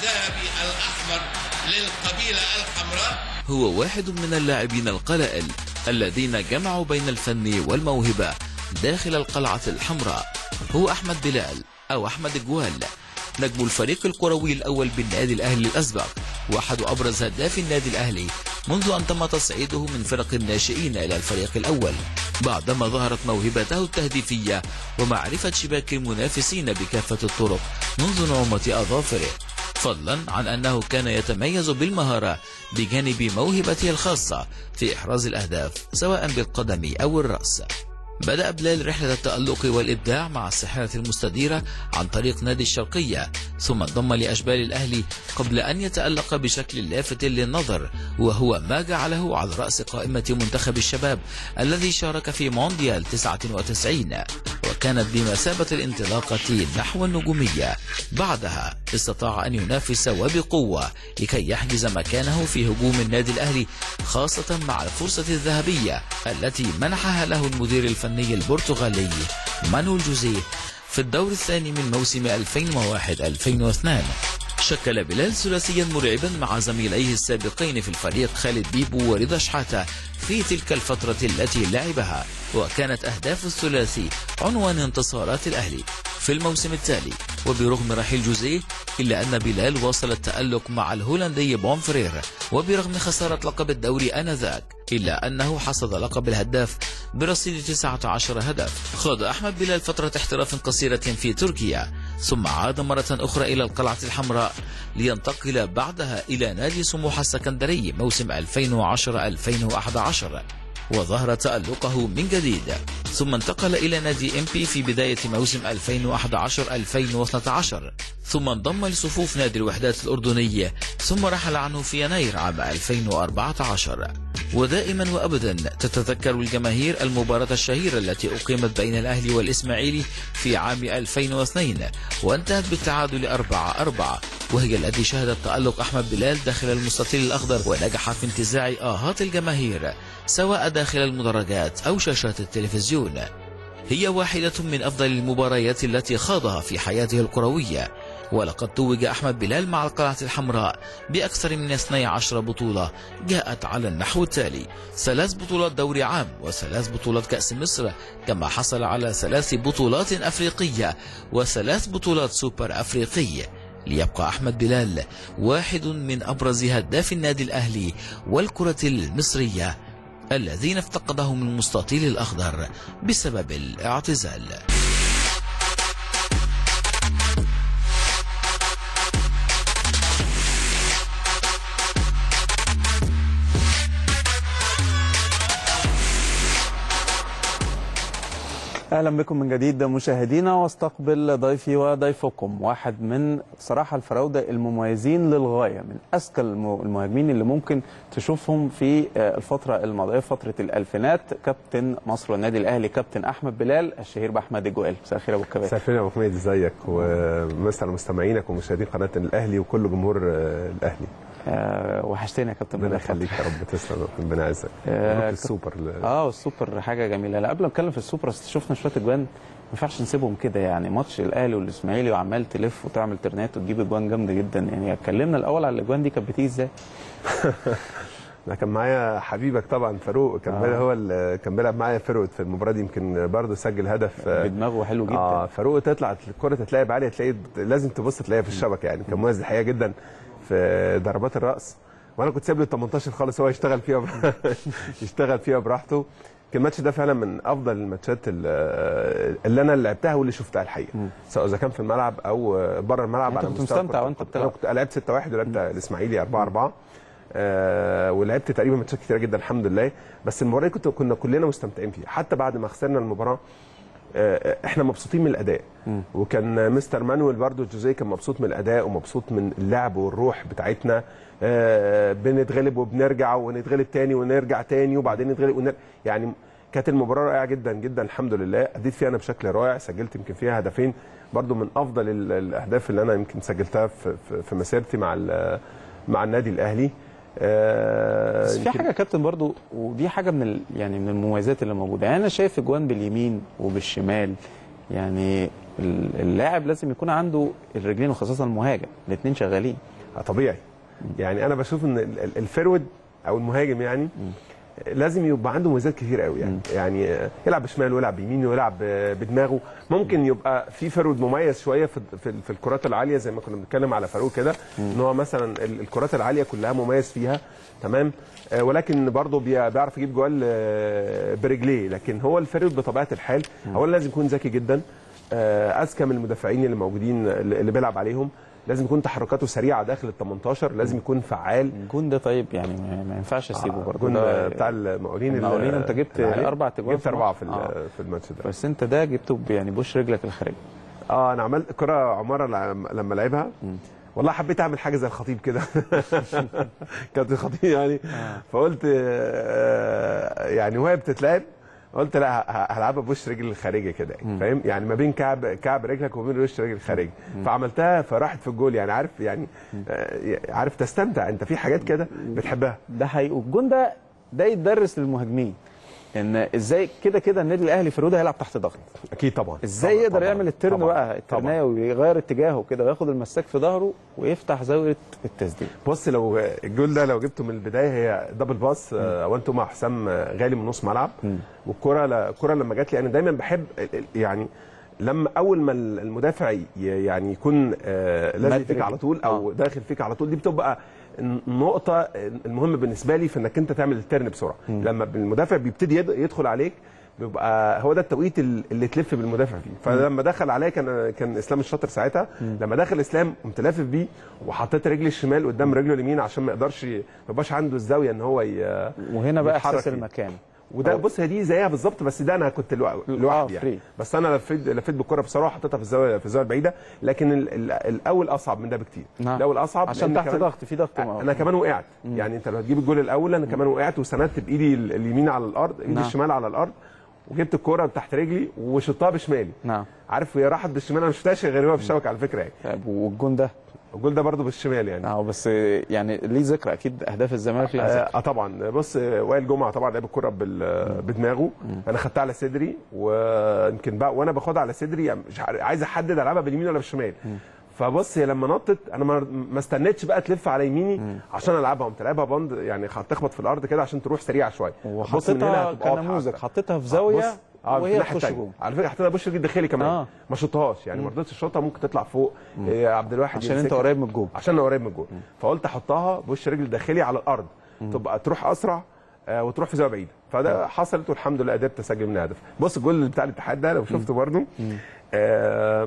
الذهبي الأحمر للقبيلة الحمراء هو واحد من اللاعبين القلائل الذين جمعوا بين الفن والموهبة داخل القلعة الحمراء هو أحمد بلال أو أحمد جوال نجم الفريق الكروي الأول بالنادي الأهلي الأسبق وأحد أبرز هداف النادي الأهلي منذ أن تم تصعيده من فرق الناشئين إلى الفريق الأول بعدما ظهرت موهبته التهديفية ومعرفة شباك المنافسين بكافة الطرق منذ نعومة أظافره فضلا عن أنه كان يتميز بالمهارة بجانب موهبته الخاصة في إحراز الأهداف سواء بالقدم أو الرأس بدأ بلال رحلة التألق والإبداع مع الساحرة المستديرة عن طريق نادي الشرقية ثم انضم لأشبال الأهلي قبل أن يتألق بشكل لافت للنظر وهو ما جعله على رأس قائمة منتخب الشباب الذي شارك في مونديال 99 وكانت بمثابة الانطلاقة نحو النجومية بعدها استطاع أن ينافس وبقوة لكي يحجز مكانه في هجوم النادي الأهلي خاصة مع الفرصة الذهبية التي منحها له المدير الفني البرتغالي مانويل جوزيه في الدور الثاني من موسم 2001-2002 شكل بلال ثلاثيا مرعبا مع زميليه السابقين في الفريق خالد بيبو ورضا شحاتة في تلك الفترة التي لعبها وكانت أهداف الثلاثي عنوان انتصارات الأهلي في الموسم التالي وبرغم رحيل جوزيه إلا أن بلال واصل التألق مع الهولندي بونفرير وبرغم خسارة لقب الدوري آنذاك إلا أنه حصد لقب الهداف برصيد 19 هدف خاض أحمد بلال فترة احتراف قصيرة في تركيا ثم عاد مرة أخرى إلى القلعة الحمراء لينتقل بعدها إلى نادي سموحة السكندري موسم 2010-2011 وظهر تألقه من جديد ثم انتقل إلى نادي ام بي في بداية موسم 2011-2012 ثم انضم لصفوف نادي الوحدات الأردني ثم رحل عنه في يناير عام 2014 ودائما وأبدا تتذكر الجماهير المباراة الشهيرة التي أقيمت بين الأهلي والإسماعيلي في عام 2002 وانتهت بالتعادل 4-4 وهي التي شهدت تألق أحمد بلال داخل المستطيل الأخضر ونجح في انتزاع آهات الجماهير سواء داخل المدرجات أو شاشات التلفزيون هي واحدة من أفضل المباريات التي خاضها في حياته الكروية ولقد توج أحمد بلال مع القلعة الحمراء بأكثر من 12 بطولة جاءت على النحو التالي ثلاث بطولات دوري عام وثلاث بطولات كأس مصر كما حصل على ثلاث بطولات أفريقية وثلاث بطولات سوبر أفريقي ليبقى أحمد بلال واحد من أبرز هداف النادي الأهلي والكرة المصرية الذين افتقدهم المستطيل الأخضر بسبب الاعتزال اهلا بكم من جديد مشاهدينا واستقبل ضيفي وضيفكم واحد من صراحه الفراوده المميزين للغايه من اذكى الم- المهاجمين اللي ممكن تشوفهم في آه، الفتره الماضيه فتره الالفينات كابتن مصر والنادي الاهلي كابتن احمد بلال الشهير باحمد الجوال مساء الخير يا ابو الكباتن مساء الخير يا ابو حميد ازيك ومسا مستمعينك ومشاهدين قناه الاهلي وكل جمهور آه، الاهلي آه، وحشتني يا كابتن ربنا بلال يخليك يا رب تسلم ربنا يعزك آه، مبروك ك- السوبر ل- اه والسوبر حاجه جميله لا قبل ما اتكلم في السوبر أصل شفنا شويه اجوان ما ينفعش نسيبهم كده يعني ماتش الاهلي والاسماعيلي وعمال تلف وتعمل ترنات وتجيب اجوان جامده جدا يعني اتكلمنا الاول على الاجوان دي كانت بتيجي ازاي انا كان معايا حبيبك طبعا فاروق كان آه. آه. هو اللي كان بيلعب معايا فيرود في المباراه دي يمكن برضه سجل هدف آه، بدماغه حلو جدا اه فاروق تطلع الكره تتلعب عاليه تلاقي لازم تبص تلاقيها في الشبكه يعني كان مميز الحقيقه جدا في ضربات الراس وانا كنت سايب له ال 18 خالص هو يشتغل فيها بر... يشتغل فيها براحته كان الماتش ده فعلا من افضل الماتشات ال- اللي انا اللي لعبتها واللي شفتها الحقيقه سواء اذا كان في الملعب او بره الملعب أنت على كنت مستوى مستمتع كرة وأنت القدم. بتلعب. انا كنت لعبت 6 1 ولعبت الاسماعيلي 4 4 آه ولعبت تقريبا ماتشات كتيره جدا الحمد لله بس المباراه دي كنت كنا كلنا مستمتعين فيها حتى بعد ما خسرنا المباراه آه، احنا مبسوطين من الاداء وكان مستر مانويل برضو جوزيه كان مبسوط من الاداء ومبسوط من اللعب والروح بتاعتنا آه، بنتغلب وبنرجع ونتغلب تاني ونرجع تاني وبعدين نتغلب ونر... يعني كانت المباراه رائعه جدا جدا الحمد لله اديت فيها انا بشكل رائع سجلت يمكن فيها هدفين برضو من افضل ال- الاهداف اللي انا يمكن سجلتها في, في, في مسيرتي مع ال- مع النادي الاهلي آه، بس في يمكن- حاجه يا كابتن برضو ودي حاجه من ال... يعني من المميزات اللي موجوده يعني انا شايف اجوان باليمين وبالشمال يعني ال- اللاعب لازم يكون عنده الرجلين وخاصه المهاجم الاثنين شغالين آه، طبيعي يعني انا بشوف ان ال- ال- الفرود او المهاجم يعني لازم يبقى عنده مميزات كتير قوي يعني يعني آه، يلعب بشمال ويلعب بيمين ويلعب آه، بدماغه ممكن يبقى في فرود مميز شويه في في, في الكرات العاليه زي ما كنا بنتكلم على فاروق كده ان هو مثلا ال- الكرات العاليه كلها مميز فيها تمام آه، ولكن برضه بي- بيعرف يجيب جوال آه، برجليه لكن هو الفرود بطبيعه الحال اولا لازم يكون ذكي جدا آه، اذكى من المدافعين اللي موجودين اللي اللي بيلعب عليهم لازم يكون تحركاته سريعه داخل ال 18 لازم يكون فعال الجون ده طيب يعني ما ما ينفعش اسيبه برضه الجون ده بتاع المقاولين ال- المقاولين أنت جبت العالي. أربع تجوان جبت في اربعه الماتش. في ال- آه. في الماتش ده بس انت ده جبته ب- يعني بوش رجلك الخارجي اه انا عملت كره عماره لما- لما لعبها والله حبيت اعمل حاجه زي الخطيب كده كانت الخطيب يعني فقلت آه، يعني وهي بتتلعب قلت لا ه- هلعبها بوش رجل الخارجي كده يعني فاهم يعني ما بين كعب كعب رجلك وبين وش رجل الخارجي فعملتها فراحت في الجول يعني عارف يعني آه، عارف تستمتع انت في حاجات كده بتحبها ده حقيقي والجون ده ده يتدرس للمهاجمين ان ازاي كده كده النادي الاهلي في الروضه هيلعب تحت ضغط اكيد طبعا ازاي طبعاً، يقدر طبعاً، يعمل الترن طبعاً، بقى الترنايه ويغير اتجاهه كده وياخد المساك في ظهره ويفتح زاويه التسديد بص لو الجول ده لو جبته من البدايه هي دبل باس آه، وانتم مع حسام آه، غالي من نص ملعب والكره ل- الكره لما جات لي انا دايما بحب ال- ال- يعني لما اول ما المدافع ي- يعني يكون آه، لازم مد فيك رجله. على طول او آه. داخل فيك على طول دي بتبقى النقطه المهمه بالنسبه لي في انك انت تعمل الترن بسرعه لما المدافع بيبتدي يد- يدخل عليك بيبقى هو ده التوقيت ال- اللي تلف بالمدافع فيه فلما دخل عليا كان كان اسلام الشاطر ساعتها لما دخل اسلام قمت لافف بيه وحطيت رجلي الشمال قدام رجله اليمين عشان ما يقدرش ما يبقاش عنده الزاويه ان هو ي- وهنا بقى يتحرك احساس فيه. المكان وده بص هي دي زيها بالظبط بس ده انا كنت لو- لوحدي يعني free. بس انا لفيت لفيت بالكره بصراحه حطيتها في الزاويه في الزاويه البعيده لكن ال- ال- الاول اصعب من ده بكتير نعم. الاول اصعب عشان لأن تحت كمان- ضغط في ضغط انا كمان وقعت يعني انت لو هتجيب الجول الاول انا كمان وقعت وسندت بايدي ال- اليمين على الارض ايدي نعم. الشمال على الارض وجبت الكوره تحت رجلي وشطها بشمالي نعم عارف هي راحت بالشمال انا ما شفتهاش غير وهي في الشبكه على فكره يعني طيب والجون ده الجول ده برده بالشمال يعني اه بس يعني ليه ذكرى اكيد اهداف الزمالك ليها ذكرى اه طبعا بص آه، وائل جمعه طبعا لعب الكره بال- بدماغه انا خدتها على صدري ويمكن بقى وانا باخدها على صدري يعني مش عارف- عايز احدد العبها باليمين ولا بالشمال فبص هي لما نطت انا ما ما استنيتش بقى تلف على يميني عشان العبها قمت لعبها بند يعني هتخبط في الارض كده عشان تروح سريعه شويه بص من هنا وحطيتها هتبقى واضحة كنموذج أكتر. حطيتها في بص زاويه اه في وهي الناحيه تخش الثانيه جون على فكره حطيتها بوش رجل داخلي كمان آه. ما شطهاش يعني ما رضيتش الشوطه ممكن تطلع فوق إيه، عبد الواحد عشان انت يمسكها. قريب من الجون عشان انا قريب من الجول فقلت احطها بوش رجل داخلي على الارض تبقى تروح اسرع آه، وتروح في زاويه بعيده فده حصلت والحمد لله قدرت اسجل منها هدف بص الجول بتاع الاتحاد ده لو شفته برده آه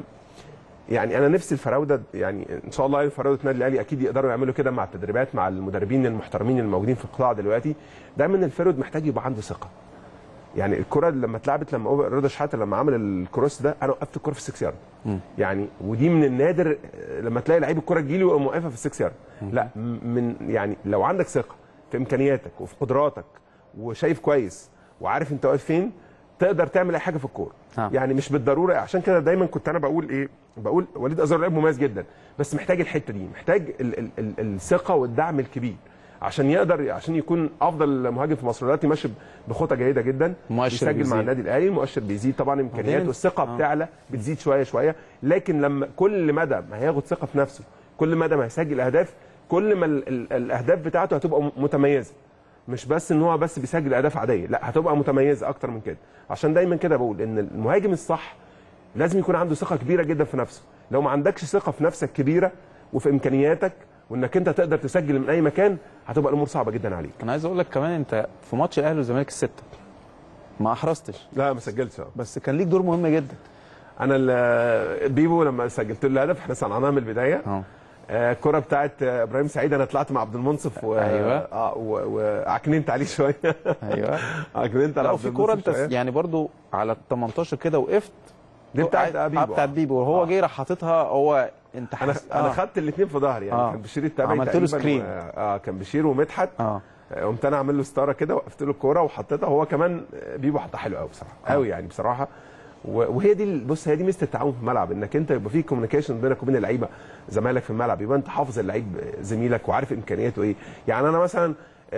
يعني انا نفسي الفراوده يعني ان شاء الله فراوده النادي الاهلي اكيد يقدروا يعملوا كده مع التدريبات مع المدربين المحترمين الموجودين في القطاع دلوقتي دايما الفرود محتاج يبقى عنده ثقه يعني الكره لما اتلعبت لما أوبر- رضا شحاته لما عمل الكروس ده انا وقفت الكره في السكس يارد يعني ودي من النادر آه، لما تلاقي لعيب الكره تجيلي ويقوم موقفها في السكس يارد لا م- من يعني لو عندك ثقه في امكانياتك وفي قدراتك وشايف كويس وعارف انت واقف فين تقدر تعمل اي حاجه في الكوره نعم. يعني مش بالضروره عشان كده دايما كنت انا بقول ايه بقول وليد ازار لعيب مميز جدا بس محتاج الحته دي محتاج ال ال ال الثقه والدعم الكبير عشان يقدر عشان يكون افضل مهاجم في مصر دلوقتي ماشي بخطى جيده جدا مؤشر بيسجل بيزيد. مع النادي الاهلي المؤشر بيزيد طبعا امكانيات بعدين- والثقه آه. بتعلى بتزيد شويه شويه لكن لما كل مدى ما هياخد ثقه في نفسه كل مدى ما هيسجل اهداف كل ما ال ال الاهداف بتاعته هتبقى م- متميزه مش بس ان هو بس بيسجل اهداف عاديه لا هتبقى متميزه اكتر من كده عشان دايما كده بقول ان المهاجم الصح لازم يكون عنده ثقه كبيره جدا في نفسه لو ما عندكش ثقه في نفسك كبيره وفي امكانياتك وانك انت تقدر تسجل من اي مكان هتبقى الامور صعبه جدا عليك انا عايز اقول لك كمان انت في ماتش الاهلي والزمالك السته ما احرزتش لا ما سجلتش بس كان ليك دور مهم جدا انا ال- بيبو لما سجلت له الهدف احنا صنعناه من البدايه اه آه، الكره بتاعت آه، ابراهيم سعيد انا طلعت مع عبد المنصف و... أيوة. اه و- وعكننت عليه شويه ايوه عكننت على لو عبد في كوره المنصف انت شوية. يعني برضو على ال 18 كده وقفت دي بتاعت آه، بيبو بتاعت بيبو وهو آه. جه راح حاططها هو انت انا حس... انا آه. خدت الاثنين في ظهري يعني آه. كان بشير التابعي عملت له تقريباً سكرين. و... اه كان بشير ومدحت اه آه، قمت انا عامل له ستاره كده وقفت له الكوره وحطيتها هو كمان آه، بيبو حطها حلو قوي بصراحه قوي يعني بصراحه و- وهي دي ال- بص هي دي ميزه التعاون في الملعب انك انت يبقى في كوميونيكيشن بينك وبين اللعيبه زمايلك في الملعب يبقى انت حافظ اللعيب زميلك وعارف امكانياته ايه يعني انا مثلا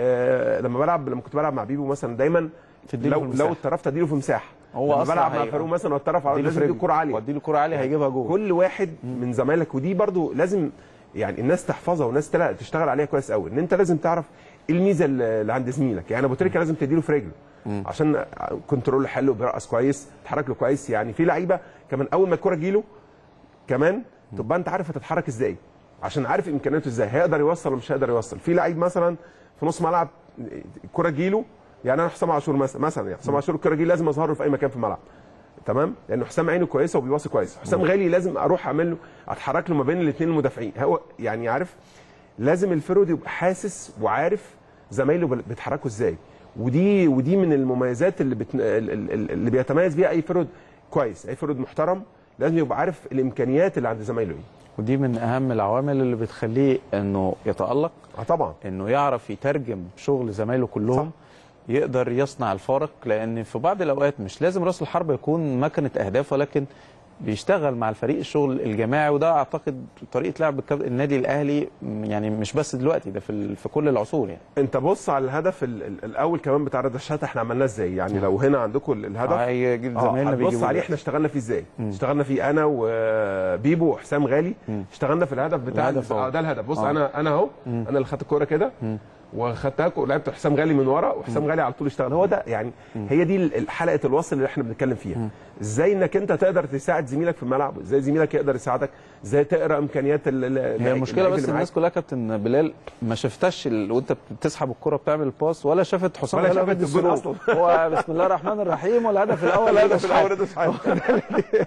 آه لما بلعب لما كنت بلعب مع بيبو مثلا دايما تديله لو في المساحة. لو اتطرفت اديله في مساحه هو لما أسرع بلعب مع هي- فاروق مثلا واتطرف على اديله لازم في اديله رجله. كوره عاليه واديله كوره عاليه هيجيبها جول كل واحد من زمايلك ودي برضو لازم يعني الناس تحفظها والناس تلا- تشتغل عليها كويس قوي ان انت لازم تعرف ايه الميزه اللي اللي عند زميلك يعني ابو تريكه لازم تديله في رجله عشان كنترول حلو بيرقص كويس تحرك له كويس يعني في لعيبه كمان اول ما الكره تجيله كمان تبقى انت عارف هتتحرك ازاي عشان عارف امكانياته ازاي هيقدر يوصل ولا مش هيقدر يوصل في لعيب مثلا في نص ملعب الكره تجيله يعني انا حسام عاشور مثلا مثلا يعني حسام عاشور الكره تجيله لازم اظهر له في اي مكان في الملعب تمام لانه حسام عينه كويسه وبيواصل كويس حسام غالي لازم اروح اعمل له اتحرك له ما بين الاثنين المدافعين هو يعني عارف لازم الفرود يبقى حاسس وعارف زمايله بل- بيتحركوا ازاي ودي ودي من المميزات اللي بت... ال- ال- ال- اللي بيتميز بيها اي فرود كويس اي فرود محترم لازم يبقى عارف الامكانيات اللي عند زمايله ايه ودي من اهم العوامل اللي بتخليه انه يتالق اه طبعا انه يعرف يترجم شغل زمايله كلهم صح. يقدر يصنع الفارق لان في بعض الاوقات مش لازم راس الحربه يكون مكنه اهداف ولكن بيشتغل مع الفريق الشغل الجماعي وده اعتقد طريقه لعب الكاب- النادي الاهلي م- يعني مش بس دلوقتي ده في ال- في كل العصور يعني انت بص على الهدف ال- ال- الاول كمان بتاع رضا الشحاته احنا عملناه ازاي يعني لو هنا عندكم ال- الهدف هي- زمايلنا بص بيجيبوا عليه ده. احنا اشتغلنا فيه ازاي اشتغلنا فيه انا وبيبو وحسام غالي اشتغلنا في الهدف بتاع الهدف اهو. اه ده الهدف بص اه. انا انا اهو انا اللي خدت الكوره كده وخدتها ولعبت حسام غالي من ورا وحسام غالي على طول اشتغل هو ده يعني هي دي ال- حلقه الوصل اللي احنا بنتكلم فيها ازاي انك انت تقدر تساعد زميلك في الملعب ازاي زميلك يقدر يساعدك ازاي تقرا امكانيات ال- ال- هي اللعيب- المشكله اللعيب بس اللي الناس معاك. كلها كابتن بلال ما شفتش ال... وانت بتسحب الكره بتعمل الباس ولا شافت حسام ولا غالي شافت بيدي الجون الثرو. هو بسم الله الرحمن الرحيم والهدف الاول الهدف رضا الاول شحاتة. رضا شحاته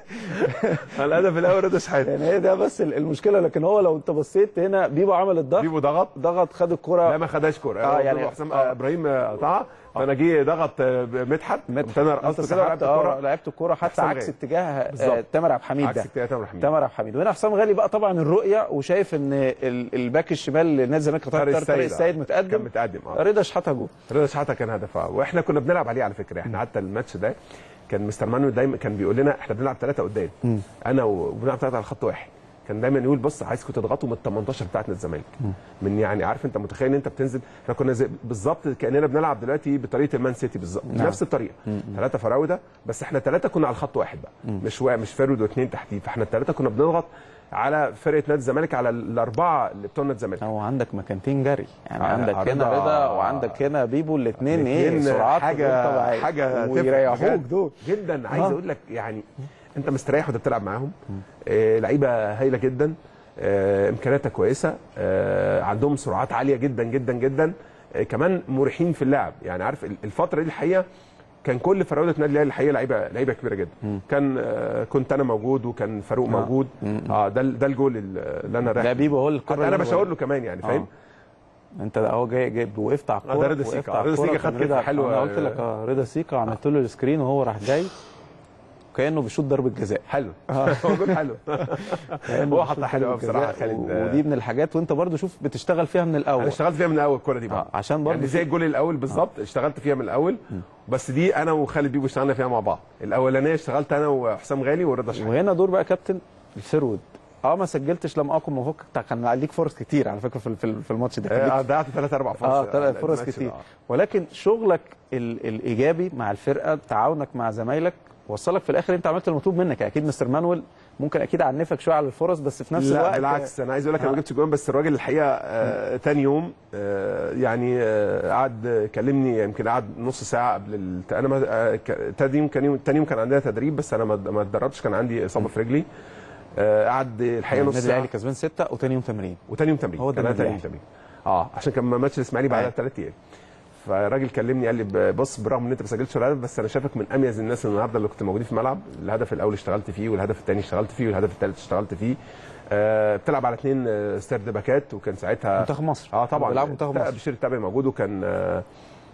الهدف الاول رضا شحاته يعني هي ده بس ال- المشكله لكن هو لو انت بصيت هنا بيبو عمل الضغط بيبو ضغط ضغط خد الكره لا ما خدهاش كوره اه اه يعني- يعني حسام آه. ابراهيم قطعها فانا جه ضغط آه، مدحت مدحت. انا انت رقصت كده ولعبت سحبت اه الكوره لعبت الكوره حتى حسام عكس غالي. اتجاه آه، بالظبط. تامر عبد الحميد عكس ده اتجاه تامر حميد تامر عبد الحميد وهنا حسام غالي بقى طبعا الرؤيه وشايف ان ال- الباك الشمال لنادي الزمالك طارق طارق السيد السيد آه. متقدم كان متقدم اه رضا شحاته جول رضا شحاته كان هدف اه واحنا كنا بنلعب عليه على فكره احنا حتى الماتش ده كان مستر مانويل دايما كان بيقول لنا احنا بنلعب ثلاثه قدام انا وبنلعب ثلاثه على خط واحد كان دايما يقول بص عايزكم تضغطوا من ال 18 بتاعت نادي الزمالك من يعني عارف انت متخيل ان انت بتنزل احنا كنا زي بالظبط كاننا بنلعب دلوقتي بطريقه المان سيتي بالظبط نعم. نفس الطريقه ثلاثه فراوده بس احنا ثلاثه كنا على الخط واحد بقى مش وا- مش فارود واثنين تحتيه فاحنا الثلاثه كنا بنضغط على فرقه نادي الزمالك على الاربعه اللي بتوع نادي الزمالك هو عندك مكانتين جري يعني آه، عندك رضا- هنا رضا وعندك هنا بيبو الاثنين ايه الاتنين سرعات حاجه غير طبيعية. حاجه تفرق ويريحوك بجد. دول جدا عايز آه. اقول لك يعني انت مستريح وانت بتلعب معاهم آه لعيبه هايله جدا آه امكانياتها كويسه آه عندهم سرعات عاليه جدا جدا جدا آه كمان مريحين في اللعب يعني عارف ال- الفتره دي الحقيقه كان كل فراوده نادي الاهلي الحقيقه لعيبه لعيبه كبيره جدا كان آه كنت انا موجود وكان فاروق موجود اه ده ال- ده الجول اللي انا رايح ده بيبو هو الكره حتى انا اللي بشاور له كمان يعني فاهم انت اهو جاي جاي وقفت على ده الكوره رضا وقفت سيكا. على رضا الكورة، سيكا كان خد كتف رضا- حلوة. انا قلت لك اه رضا سيكا عملت له السكرين وهو راح جاي كانه بيشوط ضربه جزاء حلو هو جول حلو كأنه هو بيشوط حطها حلو ضربة قوي بصراحه جزاء، خالد و- ودي من الحاجات وانت برضو شوف بتشتغل فيها من الاول انا اشتغلت فيها من الاول الكوره دي بقى آه، عشان برضو يعني زي الجول الاول بالظبط اشتغلت فيها من الاول بس دي انا وخالد بيبو اشتغلنا فيها مع بعض الاولانيه اشتغلت انا وحسام غالي ورضا شحاته وهنا دور بقى كابتن الفرود اه ما سجلتش لم اكن مفكك كان عليك فرص كتير على فكره في في- في الماتش ده كان ليك آه، ضيعت ثلاث اربع فرص اه ثلاث آه، فرص الماتش كتير ده، آه. ولكن شغلك ال الايجابي مع الفرقه تعاونك مع زمايلك وصلك في الاخر انت عملت المطلوب منك اكيد مستر مانويل ممكن اكيد عنفك شويه على الفرص بس في نفس لا الوقت بالعكس انا عايز اقول لك انا آه. ما جبتش جوان بس الراجل الحقيقه آه تاني يوم آه يعني آه قعد كلمني يمكن قعد نص ساعه قبل الت... انا ما آه ك- تاني يوم كان يوم تاني يوم كان عندنا تدريب بس انا ما ما اتدربتش كان عندي اصابه في رجلي آه قعد الحقيقه نص النادي ساعه الاهلي كسبان سته وتاني يوم تمرين وتاني يوم تمرين هو ده كان النادي تاني يوم الأهلي. تمرين اه عشان كان ماتش الاسماعيلي بعدها أيوة. بثلاث ايام فالراجل كلمني قال لي بص بالرغم ان انت ما سجلتش ولا هدف بس انا شايفك من اميز الناس النهارده اللي كنت موجودين في الملعب الهدف الاول اشتغلت فيه والهدف الثاني اشتغلت فيه والهدف الثالث اشتغلت فيه آه بتلعب على اثنين آه سيرد باكات وكان ساعتها منتخب مصر اه طبعا بيلعب منتخب لا، مصر بشير التابعي موجود وكان آه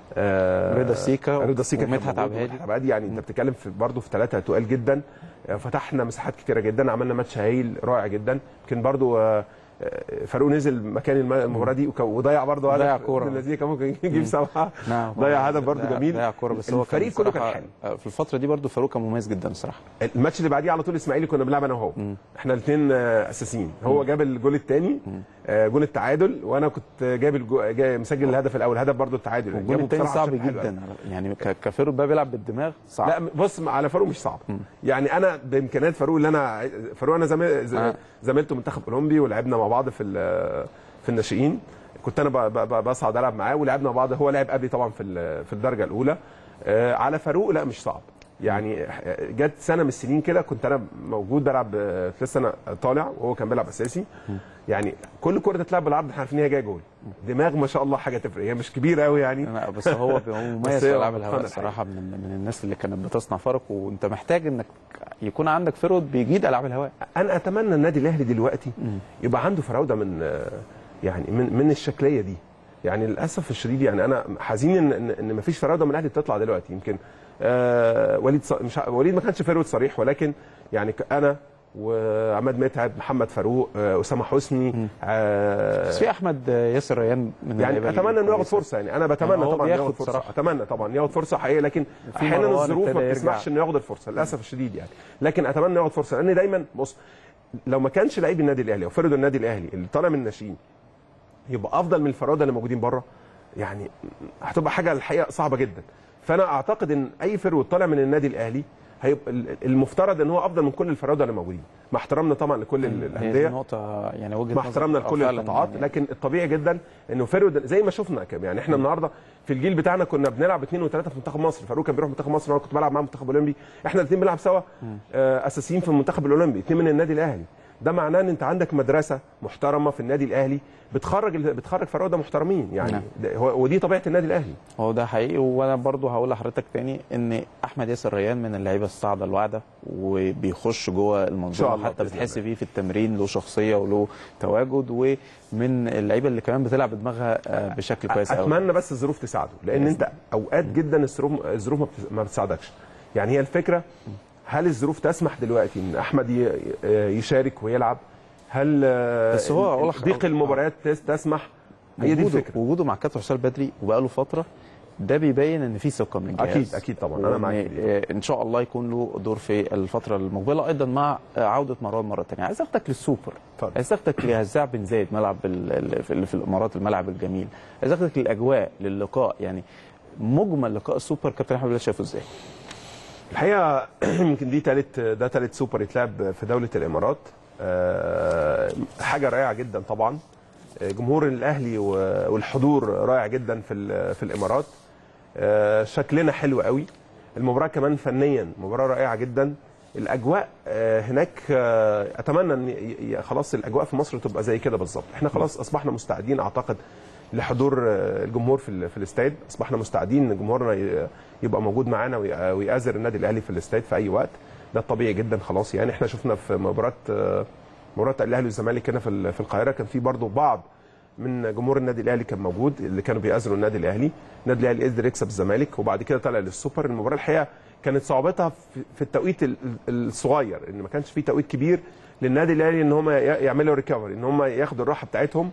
آه رضا سيكا رضا سيكا كان ومدحت موجود عبد الهادي. ومدحت عبد الهادي يعني انت بتتكلم في برضه في ثلاثه تقال جدا آه، فتحنا مساحات كتيره جدا عملنا ماتش هايل رائع جدا يمكن برضه آه، آه، فاروق نزل مكان الم- المباراه دي وك- وضيع برضه ضيع هدف كورة. ابن اللذيذ كان ممكن يجيب سبعه نعم ضيع هدف برضه ضيع- جميل ضيع كوره بس هو كان الفريق كله كان بصراحة- حلو آه، في الفتره دي برضو فاروق كان مميز جدا الصراحه الماتش اللي بعديه على طول الاسماعيلي كنا بنلعب انا وهو احنا الاثنين اساسيين هو جاب الجول الثاني جول التعادل وانا كنت جايب الجو... جاي مسجل الهدف الاول هدف برضه التعادل والجون جابه التاني بصراحة صعب بشكل حلو قوي. جدا يعني ك- كفيرو بقى بيلعب بالدماغ صعب لا بص على فاروق مش صعب يعني انا بامكانيات فاروق اللي انا عايز- فاروق انا زميل ز- آه. زميلته منتخب اولمبي ولعبنا مع مع بعض في ال- في الناشئين كنت انا ب- ب- ب- بصعد العب معاه ولعبنا مع بعض هو لعب قبلي طبعا في ال- في الدرجه الاولى آه، على فاروق لا مش صعب يعني جت سنه من السنين كده كنت انا موجود بلعب آه، لسه انا طالع وهو كان بيلعب اساسي يعني كل كره تتلعب بالعرض احنا عارفين ان هي جايه جول دماغ ما شاء الله حاجه تفرق هي مش كبيره قوي يعني لا بس هو هو بس مميز هي في العاب الهواء فن الصراحه من من الناس اللي كانت بتصنع فرق وانت محتاج انك يكون عندك فرود بيجيد العاب الهواء انا اتمنى النادي الاهلي دلوقتي يبقى عنده فراوده من آه، يعني من من الشكليه دي يعني للاسف الشديد يعني انا حزين ان ان, إن مفيش فراوده من الاهلي بتطلع دلوقتي يمكن آه وليد ص... مش ع- وليد ما كانش فيرود صريح ولكن يعني ك- انا وعماد متعب محمد فاروق آه، اسامه حسني آه، بس في احمد ياسر ريان من يعني اللعيبة اتمنى انه ياخد الكويسة. فرصه يعني انا بتمنى يعني هو طبعا بياخد ياخد فرصه صراحة. اتمنى طبعا ياخد فرصه حقيقيه لكن وفي احيانا مروان الظروف ابتدى ما يرجع. بتسمحش انه ياخد الفرصه للاسف الشديد يعني لكن اتمنى انه ياخد فرصه لان دايما بص لو ما كانش لعيب النادي الاهلي او فرد النادي الاهلي اللي طالع من الناشئين يبقى افضل من الفراوده اللي موجودين بره يعني هتبقى حاجه الحقيقه صعبه جدا فانا اعتقد ان اي فرود طالع من النادي الاهلي هيبقى المفترض ان هو افضل من كل الفراوده اللي موجودين مع احترامنا طبعا لكل هي دي الانديه نقطة يعني وجهة مع نظر. احترامنا آه، لكل فعلاً القطاعات يعني لكن الطبيعي جدا انه فرود زي ما شفنا كم يعني احنا النهارده في الجيل بتاعنا كنا بنلعب اثنين وثلاثه في منتخب مصر فاروق كان بيروح منتخب مصر وانا كنت بلعب معاه منتخب اولمبي احنا الاثنين بنلعب سوا آه، اساسيين في المنتخب الاولمبي اثنين من النادي الاهلي ده معناه ان انت عندك مدرسه محترمه في النادي الاهلي بتخرج بتخرج فراوده محترمين يعني نعم. ده- هو- ودي طبيعه النادي الاهلي هو ده حقيقي وانا برضو هقول لحضرتك تاني ان احمد ياسر ريان من اللعيبه الصاعده الواعده وبيخش جوه شاء المنظومه الله حتى بإذن بتحس بيه في التمرين له شخصيه وله تواجد ومن اللعيبه اللي كمان بتلعب بدماغها آه، بشكل كويس قوي اتمنى بس الظروف تساعده لان بإذن انت اوقات جدا الظروف الظروف ما بت- ما بتساعدكش يعني هي الفكره هل الظروف تسمح دلوقتي ان احمد ي- يشارك ويلعب هل بس هو أقول لك- ضيق المباريات تس- تسمح هي دي وجوده الفكره وجوده مع كابتن حسام بدري وبقاله فتره ده بيبين ان في ثقه من الجهاز أكيد- أكيد طبعاً، أنا وإن، معاك في دي. آه، ان شاء الله يكون له دور في الفتره المقبله ايضا مع آه، عوده مروان مره ثانيه عايز اخدك للسوبر اتفضل. عايز اخدك لهزاع بن زايد ملعب ال- ال- في- اللي في الامارات الملعب الجميل عايز اخدك للاجواء للقاء يعني مجمل لقاء السوبر كابتن احمد بلال شايفه ازاي؟ الحقيقه يمكن دي ثالث ده ثالث سوبر يتلعب في دوله الامارات آه، حاجه رائعه جدا طبعا آه، جمهور الاهلي و- والحضور رائع جدا في ال- في الامارات آه، شكلنا حلو قوي المباراه كمان فنيا مباراه رائعه جدا الاجواء آه، هناك آه، اتمنى ان ي- ي- خلاص الاجواء في مصر تبقى زي كده بالظبط احنا خلاص اصبحنا مستعدين اعتقد لحضور آه، الجمهور في ال- في الاستاد اصبحنا مستعدين ان جمهورنا ي- يبقى موجود معانا وي- ويآزر النادي الاهلي في الاستاد في اي وقت ده الطبيعي جدا خلاص يعني احنا شفنا في مباراه آه، مباراه الاهلي والزمالك هنا في ال- في القاهره كان في برضه بعض من جمهور النادي الاهلي كان موجود اللي كانوا بيأزروا النادي الاهلي النادي الاهلي قدر يكسب الزمالك وبعد كده طلع للسوبر المباراه الحقيقه كانت صعوبتها في- في التوقيت ال- ال- الصغير ان ما كانش في توقيت كبير للنادي الاهلي ان هم ي- يعملوا ريكفري ان هم ياخدوا الراحه بتاعتهم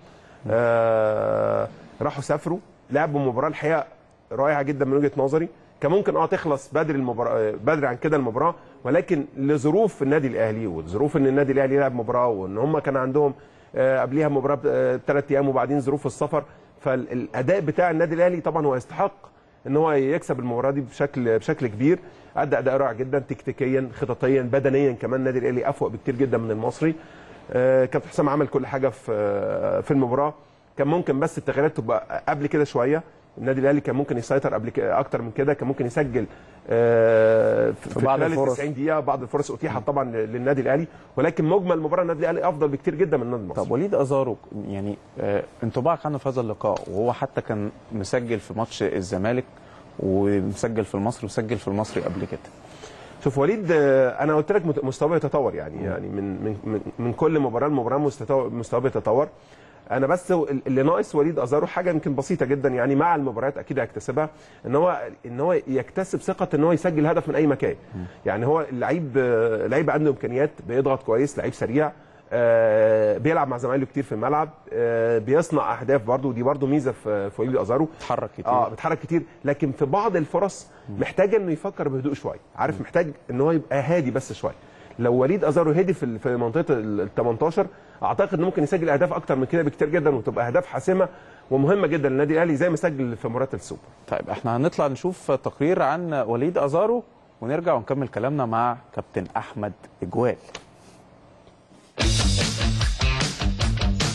آه راحوا سافروا لعبوا مباراه الحقيقه رائعه جدا من وجهه نظري كان ممكن اه تخلص بدري المباراه بدري عن كده المباراه ولكن لظروف النادي الاهلي وظروف ان النادي الاهلي يلعب مباراه وان هم كان عندهم آه، قبليها مباراه ثلاث ايام وبعدين ظروف السفر فالاداء بتاع النادي الاهلي طبعا هو يستحق ان هو يكسب المباراه دي بشكل بشكل كبير ادى اداء رائع جدا تكتيكيا خططيا بدنيا كمان النادي الاهلي افوق بكتير جدا من المصري آه، كابتن حسام عمل كل حاجه في آه، في المباراه كان ممكن بس التغييرات تبقى قبل كده شويه النادي الاهلي كان ممكن يسيطر قبل كده اكتر من كده كان ممكن يسجل آه، في في بعض خلال ال الفرص. 90 دقيقه بعض الفرص اتيحت طبعا للنادي الاهلي ولكن مجمل المباراه النادي الاهلي افضل بكتير جدا من النادي المصري طب وليد ازارو يعني آه، انطباعك عنه في هذا اللقاء وهو حتى كان مسجل في ماتش الزمالك ومسجل في المصري وسجل في المصري قبل كده شوف وليد آه، انا قلت لك مت- مستواه بيتطور يعني يعني من من من, من كل مباراه لمباراه مستواه مستواه بيتطور انا بس هو اللي ناقص وليد ازارو حاجه يمكن بسيطه جدا يعني مع المباريات اكيد هيكتسبها ان هو ان هو يكتسب ثقه ان هو يسجل هدف من اي مكان يعني هو اللعيب آه، لعيب عنده امكانيات بيضغط كويس لعيب سريع آه، بيلعب مع زمايله كتير في الملعب آه، بيصنع اهداف برضه ودي برضه ميزه في في وليد ازارو اتحرك كتير اه بيتحرك كتير لكن في بعض الفرص محتاج انه يفكر بهدوء شويه عارف محتاج ان هو يبقى هادي بس شويه لو وليد ازارو هدي في ال- في منطقه ال 18 اعتقد انه ممكن يسجل اهداف اكتر من كده بكتير جدا وتبقى اهداف حاسمه ومهمه جدا للنادي الاهلي زي ما سجل في مباراه السوبر طيب احنا هنطلع نشوف تقرير عن وليد ازارو ونرجع ونكمل كلامنا مع كابتن احمد اجوال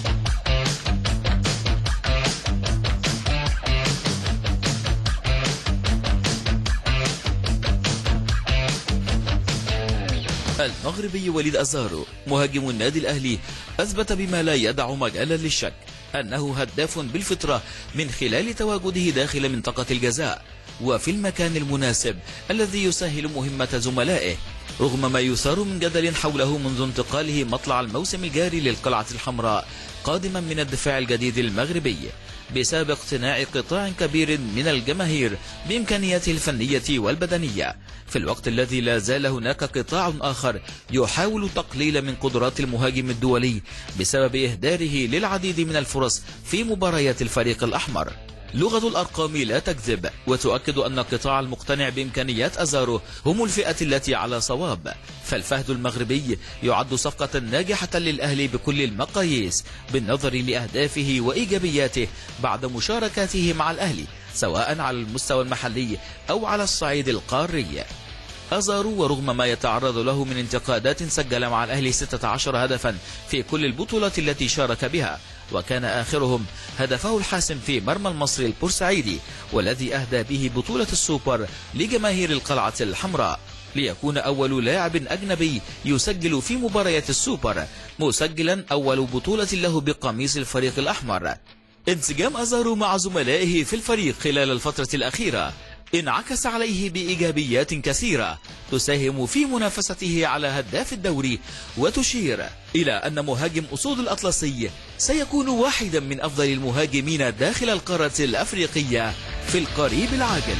المغربي وليد أزارو مهاجم النادي الأهلي أثبت بما لا يدع مجالا للشك أنه هداف بالفطرة من خلال تواجده داخل منطقة الجزاء وفي المكان المناسب الذي يسهل مهمة زملائه رغم ما يثار من جدل حوله منذ انتقاله مطلع الموسم الجاري للقلعة الحمراء قادما من الدفاع الجديد المغربي بسبب اقتناع قطاع كبير من الجماهير بإمكانياته الفنية والبدنية في الوقت الذي لا زال هناك قطاع آخر يحاول تقليل من قدرات المهاجم الدولي بسبب إهداره للعديد من الفرص في مباريات الفريق الأحمر لغة الأرقام لا تكذب وتؤكد أن القطاع المقتنع بإمكانيات أزارو هم الفئة التي على صواب فالفهد المغربي يعد صفقة ناجحة للأهلي بكل المقاييس بالنظر لأهدافه وإيجابياته بعد مشاركاته مع الأهلي سواء على المستوى المحلي أو على الصعيد القاري أزارو ورغم ما يتعرض له من انتقادات سجل مع الأهلي 16 هدفا في كل البطولات التي شارك بها وكان آخرهم هدفه الحاسم في مرمى المصري البورسعيدي والذي أهدى به بطولة السوبر لجماهير القلعة الحمراء ليكون أول لاعب أجنبي يسجل في مباريات السوبر مسجلا أول بطولة له بقميص الفريق الأحمر انسجام أزارو مع زملائه في الفريق خلال الفترة الأخيرة انعكس عليه بإيجابيات كثيرة تساهم في منافسته على هداف الدوري وتشير إلى أن مهاجم أسود الأطلسي سيكون واحدا من أفضل المهاجمين داخل القارة الأفريقية في القريب العاجل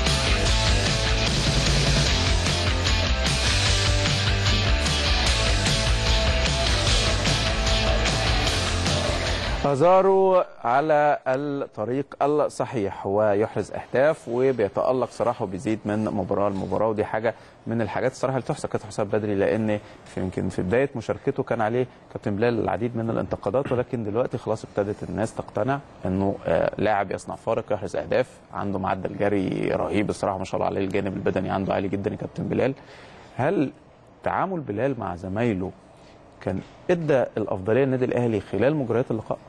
أزارو على الطريق الصحيح ويحرز أهداف وبيتألق صراحة وبيزيد من مباراة لمباراة ودي حاجة من الحاجات الصراحة اللي تحسب كابتن حسام بدري لأن في يمكن في بداية مشاركته كان عليه كابتن بلال العديد من الانتقادات ولكن دلوقتي خلاص ابتدت الناس تقتنع إنه آه، لاعب يصنع فارق يحرز أهداف عنده معدل جري رهيب الصراحة ما شاء الله عليه الجانب البدني عنده عالي جدا يا كابتن بلال هل تعامل بلال مع زمايله كان ادى الافضليه للنادي الاهلي خلال مجريات اللقاء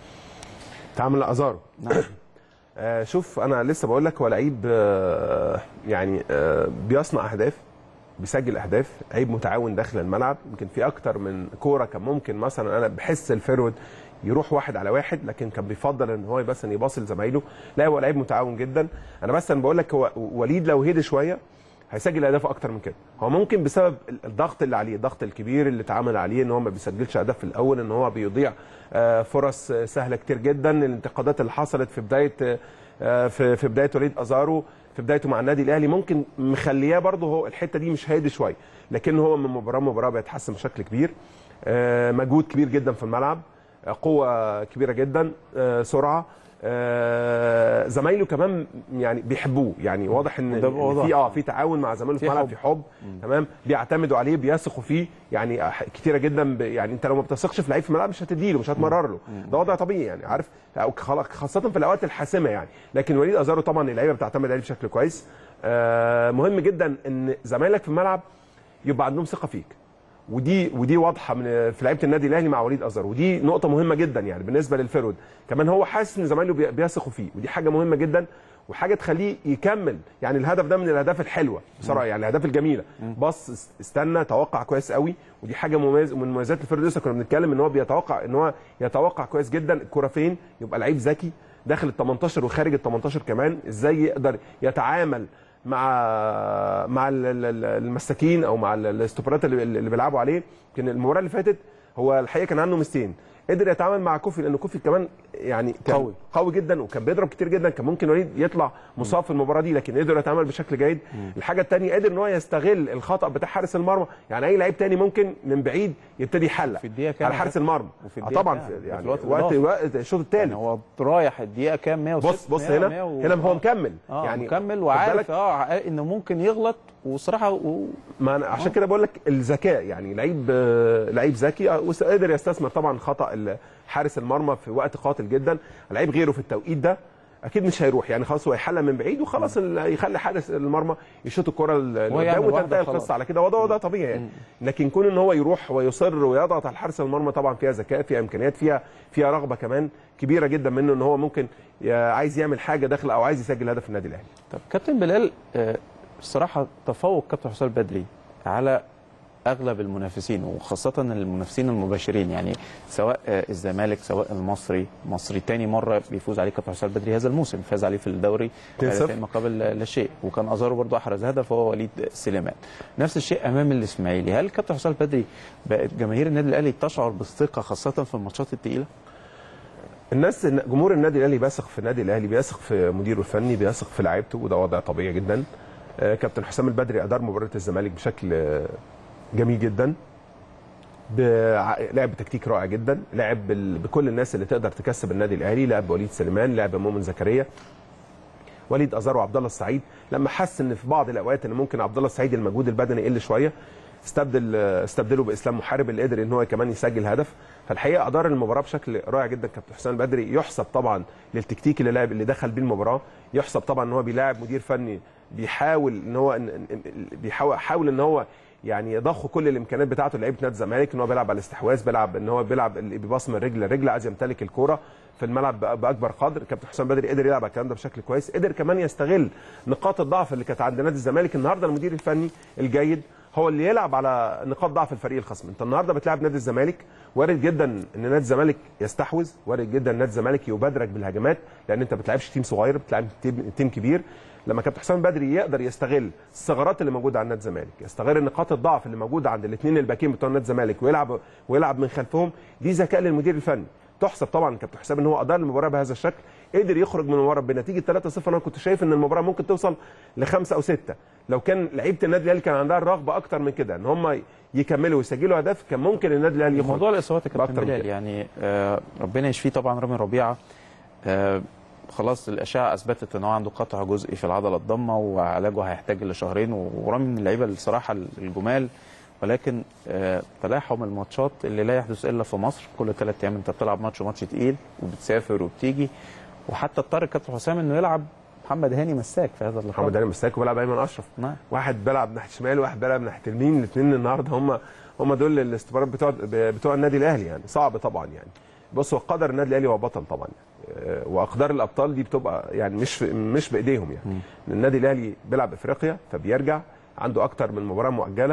تعامل ازارو نعم آه شوف انا لسه بقول لك هو لعيب آه يعني آه بيصنع اهداف بيسجل اهداف لعيب متعاون داخل الملعب يمكن في اكتر من كوره كان ممكن مثلا انا بحس الفيرود يروح واحد على واحد لكن كان بيفضل ان هو مثلا يباصي لزمايله لا هو لعيب متعاون جدا انا بس انا بقول لك هو وليد لو هدي شويه هيسجل اهداف اكتر من كده هو ممكن بسبب الضغط اللي عليه الضغط الكبير اللي اتعمل عليه ان هو ما بيسجلش اهداف في الاول ان هو بيضيع آه، فرص آه، سهله كتير جدا الانتقادات اللي حصلت في بدايه آه، في في بدايه وليد ازارو في بدايته مع النادي الاهلي ممكن مخلياه برضه هو الحته دي مش هادي شويه لكن هو من مباراه لمباراه بيتحسن بشكل كبير آه، مجهود كبير جدا في الملعب آه، قوه كبيره جدا آه، سرعه آه، زمايله كمان يعني بيحبوه يعني واضح ان وده إن واضح. في اه في تعاون مع زمايله في في الملعب حب. في حب تمام بيعتمدوا عليه بيثقوا فيه يعني أح- كتيره جدا ب... يعني انت لو ما بتثقش في لعيب في الملعب مش هتديله مش هتمرر له ده وضع طبيعي يعني عارف أو خلا- خاصه في الاوقات الحاسمه يعني لكن وليد ازارو طبعا اللعيبه بتعتمد عليه بشكل كويس آه مهم جدا ان زمايلك في الملعب يبقى عندهم ثقه فيك ودي ودي واضحه من في لعيبه النادي الاهلي مع وليد ازار ودي نقطه مهمه جدا يعني بالنسبه للفرود كمان هو حاسس ان زمايله بي- بيثقوا فيه ودي حاجه مهمه جدا وحاجه تخليه يكمل يعني الهدف ده من الاهداف الحلوه بصراحه يعني الاهداف الجميله بص است- استنى توقع كويس قوي ودي حاجه مميز من مميزات الفرود لسه كنا بنتكلم ان هو بيتوقع ان هو يتوقع كويس جدا الكره فين يبقى لعيب ذكي داخل ال 18 وخارج ال 18 كمان ازاي يقدر يتعامل مع مع ال- ال- ال- المساكين او مع ال- الاستوبرات اللي, اللي بيلعبوا عليه يمكن المباراه اللي فاتت هو الحقيقه كان عنده ميزتين قدر يتعامل مع كوفي لان كوفي كمان يعني كان قوي. قوي جدا وكان بيضرب كتير جدا كان ممكن وليد يطلع مصاب في المباراه دي لكن قدر يتعامل بشكل جيد الحاجه الثانيه قدر ان هو يستغل الخطا بتاع حارس المرمى يعني اي لعيب تاني ممكن من بعيد يبتدي يحلق في الدقيقة كام على يا حارس كابتن؟ المرمى وفي آه الدقيقة طبعا كام؟ في وفي يعني الوقت وقت الإضافي. وقت الشوط الثالث يعني هو رايح الدقيقه كام 106 بص بص 100 هنا 100 و- هنا هو مكمل اه يعني يعني مكمل خد وعارف بالك اه انه ممكن يغلط وصراحه و... ما أنا عشان كده بقول لك الذكاء يعني لعيب آه، لعيب ذكي آه، وقدر يستثمر طبعا خطا ال- حارس المرمى في وقت قاتل جدا لعيب غيره في التوقيت ده اكيد مش هيروح يعني خلاص هو يحلى من بعيد وخلاص ال- يخلي حارس المرمى يشوط الكره ال- اللي وهو يعمل قدام واحدة وتنتهي خلاص. القصه على كده وده وده طبيعي يعني لكن كون ان هو يروح ويصر ويضغط على حارس المرمى طبعا فيها ذكاء فيها امكانيات فيها فيها رغبه كمان كبيره جدا منه ان هو ممكن ي- عايز يعمل حاجه داخل او عايز يسجل هدف النادي الاهلي طب كابتن بلال آه، الصراحه تفوق كابتن حسام البدري على اغلب المنافسين وخاصه المنافسين المباشرين يعني سواء آه، الزمالك سواء المصري مصري تاني مره بيفوز عليه كابتن حسام البدري هذا الموسم فاز عليه في الدوري 2-0. هدفين مقابل لا شيء وكان ازارو برضو احرز هدف وهو وليد سليمان نفس الشيء امام الاسماعيلي هل كابتن حسام البدري بقت جماهير النادي الاهلي تشعر بالثقه خاصه في الماتشات الثقيله الناس جمهور النادي الاهلي بيثق في النادي الاهلي بيثق في مديره الفني بيثق في لعيبته وده وضع طبيعي جدا آه، كابتن حسام البدري ادار مباراه الزمالك بشكل آه، جميل جدا بع- لعب بتكتيك رائع جدا لعب بال- بكل الناس اللي تقدر تكسب النادي الاهلي لعب بوليد سليمان لعب بمؤمن زكريا وليد ازار وعبد الله السعيد لما حس ان في بعض الاوقات ان ممكن عبد الله السعيد المجهود البدني يقل شويه استبدل استبدله باسلام محارب اللي قدر ان هو كمان يسجل هدف فالحقيقه ادار المباراه بشكل رائع جدا كابتن حسام البدري يحسب طبعا للتكتيك اللي لعب اللي دخل بيه المباراه يحسب طبعا ان هو بيلاعب مدير فني بيحاول ان هو إن- إن- بيحاول حاول ان هو يعني يضخ كل الامكانيات بتاعته لعيبه نادي الزمالك ان هو بيلعب على الاستحواذ بيلعب ان هو بيلعب اللي بيباص من رجل لرجل عايز يمتلك الكوره في الملعب بأ- باكبر قدر كابتن حسام بدري قدر يلعب على الكلام ده بشكل كويس قدر كمان يستغل نقاط الضعف اللي كانت عند نادي الزمالك النهارده المدير الفني الجيد هو اللي يلعب على نقاط ضعف الفريق الخصم انت النهارده بتلعب نادي الزمالك وارد جدا ان نادي الزمالك يستحوذ وارد جدا ان نادي الزمالك يبادرك بالهجمات لان انت ما بتلعبش تيم صغير بتلعب تيم, تيم كبير لما كابتن حسام بدري يقدر يستغل الثغرات اللي موجوده عند نادي الزمالك يستغل نقاط الضعف اللي موجوده عند الاثنين الباكين بتوع نادي الزمالك ويلعب ويلعب من خلفهم دي ذكاء للمدير الفني تحسب طبعا كابتن حسام ان هو ادار المباراه بهذا الشكل قدر يخرج من المباراه بنتيجه 3-0 انا كنت شايف ان المباراه ممكن توصل لخمسه او سته لو كان لعيبه النادي الاهلي كان عندها الرغبه اكتر من كده ان هم يكملوا ويسجلوا اهداف كان ممكن النادي الاهلي يخرج موضوع الاصابات يا كابتن بأكتر من بلال كده. يعني آه ربنا يشفيه طبعا رامي ربيعه آه خلاص الاشعه اثبتت ان هو عنده قطع جزئي في العضله الضمه وعلاجه هيحتاج لشهرين ورامي من اللعيبه الصراحه الجمال ولكن آه تلاحم الماتشات اللي لا يحدث الا في مصر كل ثلاث ايام انت بتلعب ماتش وماتش تقيل وبتسافر وبتيجي وحتى اضطر كابتن حسام انه يلعب محمد هاني مساك في هذا اللقاء محمد هاني مساك وبيلعب ايمن اشرف نعم واحد بيلعب ناحيه الشمال وواحد بيلعب ناحيه اليمين الاثنين النهارده هم هم دول الاستثمارات بتوع بتوع النادي الاهلي يعني صعب طبعا يعني بص هو قدر النادي الاهلي هو بطل طبعا آه، واقدار الابطال دي بتبقى يعني مش في مش بايديهم يعني النادي الاهلي بيلعب افريقيا فبيرجع عنده اكتر من مباراه مؤجله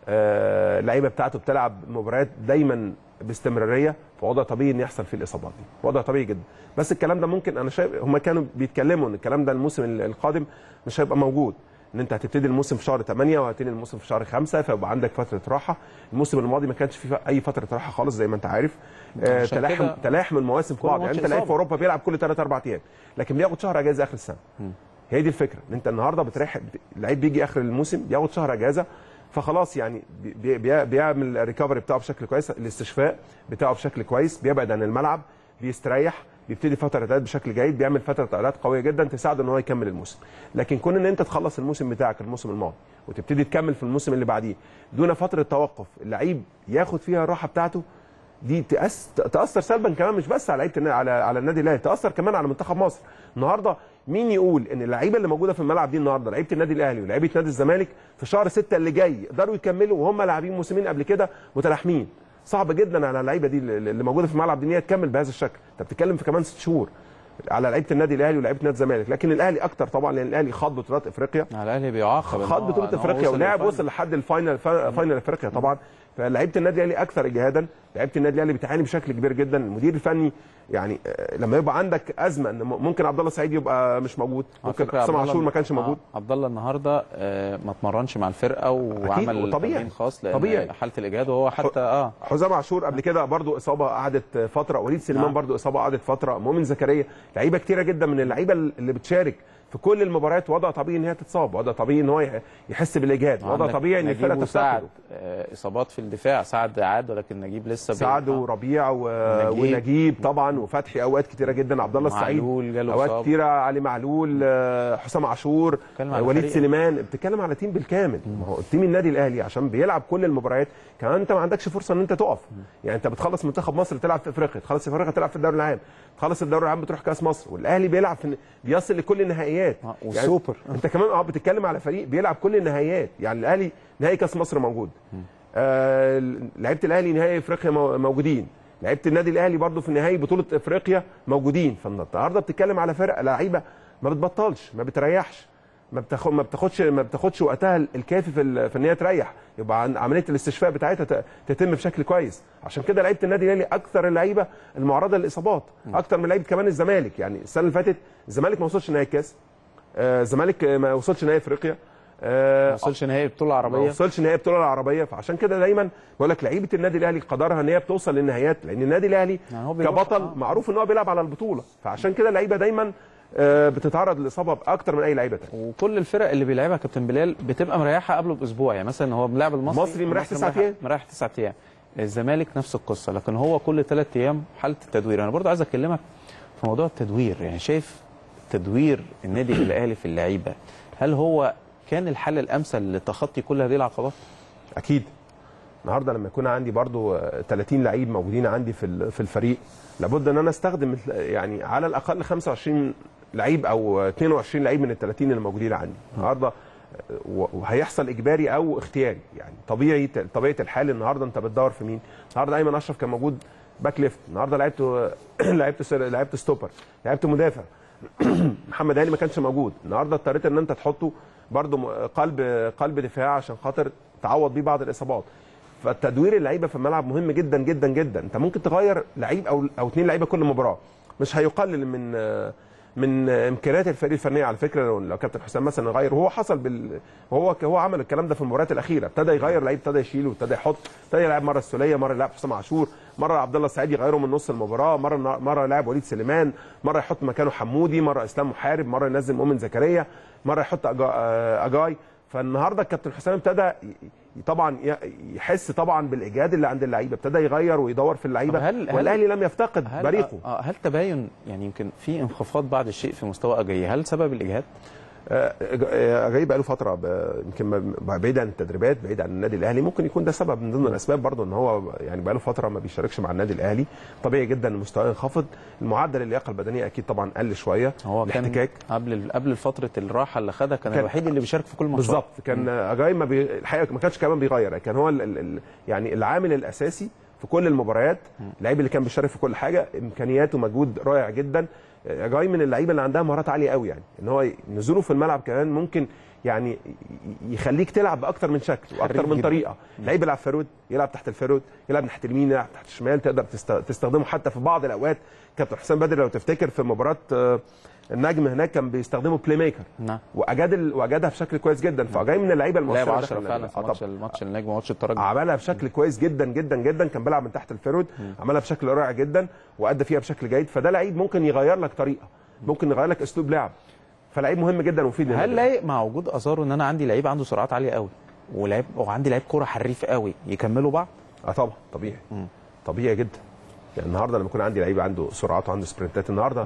آه، اللعيبه بتاعته بتلعب مباريات دايما باستمراريه فوضع طبيعي ان يحصل فيه الاصابات دي وضع طبيعي جدا بس الكلام ده ممكن انا شايف هم كانوا بيتكلموا ان الكلام ده الموسم القادم مش هيبقى موجود ان انت هتبتدي الموسم في شهر 8 وهتبتدي الموسم في شهر 5 فيبقى عندك فتره راحه الموسم الماضي ما كانش فيه اي فتره راحه خالص زي ما انت عارف آه عشان تلاحم كده تلاحم المواسم في كل بعض يعني ماتش انت لعيب في إصابة. اوروبا بيلعب كل 3 4 ايام لكن بياخد شهر اجازه اخر السنه هي دي الفكره ان انت النهارده بتريح اللعيب بيجي اخر الموسم بياخد شهر اجازه فخلاص يعني بي بي بيعمل الريكفري بتاعه بشكل كويس الاستشفاء بتاعه بشكل كويس بيبعد عن الملعب بيستريح بيبتدي فتره اعداد بشكل جيد بيعمل فتره اعداد قويه جدا تساعده ان هو يكمل الموسم لكن كون ان انت تخلص الموسم بتاعك الموسم الماضي وتبتدي تكمل في الموسم اللي بعديه دون فتره توقف اللعيب ياخد فيها الراحه بتاعته دي تأس... تاثر سلبا كمان مش بس على لعيبه النا- على على النادي الاهلي تاثر كمان على منتخب مصر النهارده مين يقول ان اللعيبه اللي موجوده في الملعب دي النهارده لعيبه النادي الاهلي ولعيبه نادي الزمالك في شهر 6 اللي جاي يقدروا يكملوا وهم لاعبين موسمين قبل كده متلاحمين صعب جدا على اللعيبه دي اللي اللي موجوده في الملعب دي ان هي تكمل بهذا الشكل انت بتتكلم في كمان ست شهور على لعيبه النادي الاهلي ولعيبه نادي الزمالك لكن الاهلي اكتر طبعا لان الاهلي خاض بطولات افريقيا على الاهلي بيعاقب إن خد هو- بطوله إن هو افريقيا وصل ولعب للفاينل. وصل لحد الفاينل فا- فاينل افريقيا طبعا فلعيبه النادي الاهلي اكثر اجهادا لعيبه النادي الاهلي بتعاني بشكل كبير جدا المدير الفني يعني آه، لما يبقى عندك ازمه ان م- ممكن عبد الله السعيد يبقى مش موجود على ممكن فكرة حسام عبد الله- عاشور ما كانش موجود آه، عبد الله النهارده آه، ما اتمرنش مع الفرقه وعمل وطبيعي. تمرين خاص لان طبيعي. حاله الاجهاد وهو حتى اه حسام عاشور قبل كده برضو اصابه قعدت فتره وليد سليمان نعم. برضو اصابه قعدت فتره مؤمن زكريا لعيبه كتيره جدا من اللعيبه اللي بتشارك في كل المباريات وضع طبيعي ان هي تتصاب وضع طبيعي ان هو يح- يحس بالاجهاد وضع عندك طبيعي ان نجيب الفرقه وسعد تفتقده آه، اصابات في الدفاع سعد عاد ولكن نجيب لسه بي- سعد آه. وربيع و... ونجيب. ونجيب طبعا وفتحي اوقات كتيره جدا عبد الله السعيد معلول جاله اوقات إصابة. كتيره علي معلول آه، حسام عاشور بتكلم آه، على وليد فريق. سليمان بتتكلم على تيم بالكامل ما هو تيم النادي الاهلي عشان بيلعب كل المباريات كمان انت ما عندكش فرصه ان انت تقف يعني انت بتخلص منتخب مصر تلعب في افريقيا تخلص في افريقيا تلعب في الدوري العام تخلص الدوري العام بتروح كاس مصر والاهلي بيلعب في بيصل لكل النهائيات آه، والسوبر. يعني انت كمان اه بتتكلم على فريق بيلعب كل النهائيات يعني الاهلي نهائي كاس مصر موجود آه لعيبه الاهلي نهائي افريقيا مو- موجودين لعيبه النادي الاهلي برضو في نهائي بطوله افريقيا موجودين فالنهارده بتتكلم على فرقه لعيبه ما بتبطلش ما بتريحش ما بتاخد ما بتاخدش ما بتاخدش وقتها الكافي في, ال- في ان هي تريح يبقى عن- عمليه الاستشفاء بتاعتها ت- تتم بشكل كويس عشان كده لعيبه النادي الاهلي اكثر اللعيبه المعرضه للاصابات اكتر من لعيبه كمان الزمالك يعني السنه اللي فاتت الزمالك ما وصلش نهائي الكاس آه، الزمالك آه، ما وصلش نهائي افريقيا آه، ما وصلش نهائي بطوله ما عربيه وصلش نهائي بطوله العربيه فعشان كده دايما بقول لك لعيبه النادي الاهلي قدرها ان هي بتوصل للنهائيات لان النادي الاهلي يعني هو بيروح- كبطل آه. معروف ان هو بيلعب على البطوله فعشان كده اللعيبه دايما آه، بتتعرض للاصابه اكتر من اي لعيبه تانية وكل الفرق اللي بيلعبها كابتن بلال بتبقى مريحه قبله باسبوع يعني مثلا هو بيلعب المصري المصري مريح المصري تسعة أيام. مريح تسعة ايام الزمالك نفس القصه لكن هو كل ثلاث ايام حاله التدوير انا برضو عايز اكلمك في موضوع التدوير يعني شايف تدوير النادي الاهلي في اللعيبه هل هو كان الحل الامثل لتخطي كل هذه العقبات؟ اكيد النهارده لما يكون عندي برضو آه، 30 لعيب موجودين عندي في ال- في الفريق لابد ان انا استخدم ال- يعني على الاقل 25 لعيب او 22 لعيب من ال 30 اللي موجودين عندي النهارده آه، و- وهيحصل اجباري او اختياري يعني طبيعي طبيعه الحال النهارده انت بتدور في مين النهارده ايمن اشرف كان موجود باك ليفت النهارده لعبته لعبت لعبت ستوبر لعبت مدافع محمد هاني ما كانش موجود النهارده اضطريت ان انت تحطه برده م- قلب قلب دفاع عشان خاطر تعوض بيه بعض الاصابات فالتدوير اللعيبه في الملعب مهم جدا جدا جدا انت ممكن تغير لعيب او او اثنين لعيبه كل مباراه مش هيقلل من من امكانيات الفريق الفنيه على فكره لو, لو كابتن حسام مثلا غير وهو حصل بال هو هو عمل الكلام ده في المباريات الاخيره ابتدى يغير لعيب ابتدى يشيله ابتدى يحط ابتدى يلعب مره السوليه مره يلعب حسام عاشور مره عبد الله السعيد يغيره من نص المباراه مره مره يلعب وليد سليمان مره يحط مكانه حمودي مره اسلام محارب مره ينزل مؤمن زكريا مره يحط أجا- آه، اجاي فالنهارده الكابتن حسام ابتدى ي- ي- طبعا ي- يحس طبعا بالاجهاد اللي عند اللعيبه ابتدى يغير ويدور في اللعيبه طب هل- هل- والاهلي لم يفتقد هل بريقه آه هل تباين يعني يمكن في انخفاض بعض الشيء في مستوى اجاي هل سبب الاجهاد؟ اجاي بقى له فتره ب- يمكن ما- بعيد عن التدريبات بعيد عن النادي الاهلي ممكن يكون ده سبب من ضمن الاسباب برضه ان هو يعني بقى له فتره ما بيشاركش مع النادي الاهلي طبيعي جدا ان مستواه ينخفض المعدل اللياقه البدنيه اكيد طبعا قل شويه هو كان الاحتكاك قبل قبل فتره الراحه اللي خدها كان, كان- الوحيد اللي بيشارك في كل الماتشات بالظبط كان اجاي ما بي... الحقيقه ما كانش كمان بيغير كان هو ال... ال... ال... يعني العامل الاساسي في كل المباريات اللعيب اللي كان بيشارك في كل حاجه امكانياته مجهود رائع جدا اجاي من اللعيبه اللي عندها مهارات عاليه قوي يعني ان هو نزوله في الملعب كمان ممكن يعني ي- يخليك تلعب باكتر من شكل واكتر حريف من جداً. طريقه لعيب يلعب فرود يلعب تحت الفرود يلعب ناحيه اليمين يلعب تحت الشمال تقدر تست... تستخدمه حتى في بعض الاوقات كابتن حسام بدري لو تفتكر في مباراه آه، النجم هناك كان بيستخدمه بلاي ميكر نعم واجاد ال... واجادها بشكل كويس جدا فجاي من اللعيبه لعب المؤثره 10 داخل فعلا النادي. في آه ماتش طبعاً. الماتش النجم وماتش الترجي عملها بشكل كويس جدا جدا جدا كان بيلعب من تحت الفيرود عملها بشكل رائع جدا وادى فيها بشكل جيد فده لعيب ممكن يغير لك طريقه ممكن يغير لك اسلوب لعب فلعيب مهم جدا ومفيد هل للنادي. لايق مع وجود ازارو ان انا عندي لعيب عنده سرعات عاليه قوي ولعيب وعندي لعيب كوره حريف قوي يكملوا بعض اه طبعا طبيعي طبيعي جدا يعني النهارده لما يكون عندي لعيب عنده سرعات وعنده سبرنتات النهارده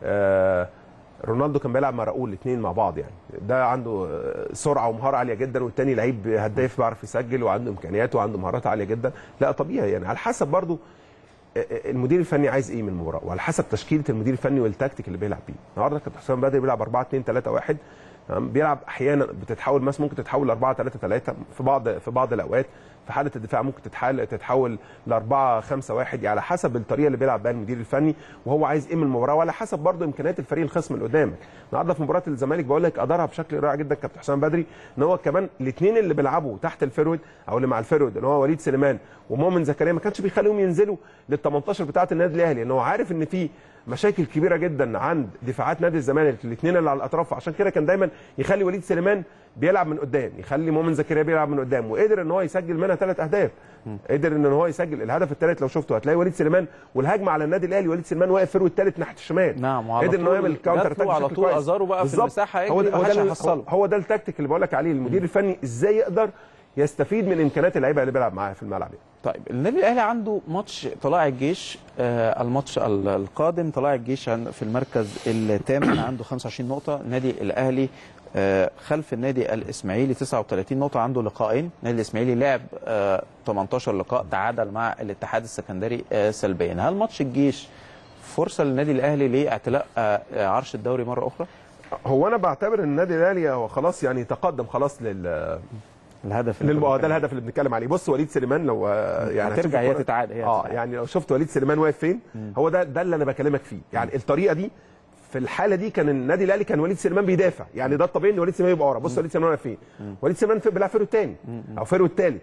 آه رونالدو كان بيلعب مع راؤول الاثنين مع بعض يعني ده عنده آه، سرعه ومهاره عاليه جدا والتاني لعيب هداف بيعرف يسجل وعنده امكانيات وعنده مهارات عاليه جدا لا طبيعي يعني على حسب برضو آه، آه، المدير الفني عايز ايه من المباراه وعلى حسب تشكيله المدير الفني والتكتيك اللي بيلعب بيه النهارده كابتن حسام بدري بيلعب 4 2 3 1 تمام؟ بيلعب احيانا بتتحول مثلا ممكن تتحول ل 4 3 3 في بعض في بعض الاوقات في حاله الدفاع ممكن تتحول تتحول ل 4 5 1 يعني على حسب الطريقه اللي بيلعب بيها المدير الفني وهو عايز ايه من المباراه وعلى حسب برضه امكانيات الفريق الخصم اللي قدامك النهارده في مباراه الزمالك بقول لك ادارها بشكل رائع جدا كابتن حسام بدري ان هو كمان الاثنين اللي بيلعبوا تحت الفيرود او اللي مع الفيرود اللي هو وليد سليمان ومؤمن زكريا ما كانش بيخليهم ينزلوا لل 18 بتاعه النادي الاهلي لان هو عارف ان في مشاكل كبيره جدا عند دفاعات نادي الزمالك الاثنين اللي على الاطراف عشان كده كان دايما يخلي وليد سليمان بيلعب من قدام يخلي مؤمن زكريا بيلعب من قدام وقدر ان هو يسجل منها ثلاث اهداف قدر ان هو يسجل الهدف الثالث لو شفته هتلاقي وليد سليمان والهجمه على النادي الاهلي وليد سليمان واقف فيرو الثالث ناحيه الشمال نعم وعلى قدر ان هو طول يعمل كاونتر جات له على طول أزارو بقى في المساحة هو يجري ده هو محدش ده, هيحصله. هو, هو ده التكتيك اللي بقول لك عليه المدير الفني ازاي يقدر يستفيد من امكانيات اللعيبه اللي بيلعب معاها في الملعب يعني. طيب النادي الاهلي عنده ماتش طلائع الجيش آه الماتش ال- القادم طلائع الجيش عن- في المركز الثامن عنده 25 نقطه النادي الاهلي آه خلف النادي الاسماعيلي 39 نقطه عنده لقاءين النادي الاسماعيلي لعب آه 18 لقاء تعادل مع الاتحاد السكندري آه سلبيا هل ماتش الجيش فرصه للنادي الاهلي لاعتلاء آه آه، عرش الدوري مره اخرى هو انا بعتبر ان النادي الاهلي هو خلاص يعني تقدم خلاص لل الهدف اللي للم... كنا آه، ده الهدف اللي بنتكلم عليه بص وليد سليمان لو آه، يعني هترجع هتشوف هي الكرة- تتعادل هي اه هتتعادل. يعني لو شفت وليد سليمان واقف فين هو ده ده اللي انا بكلمك فيه يعني الطريقه دي في في الحاله دي كان النادي الاهلي كان وليد سليمان بيدافع يعني ده الطبيعي ان وليد سليمان يبقى ورا بص وليد سليمان واقف فين وليد سليمان في- بيلعب فيرو الثاني او فيرو الثالث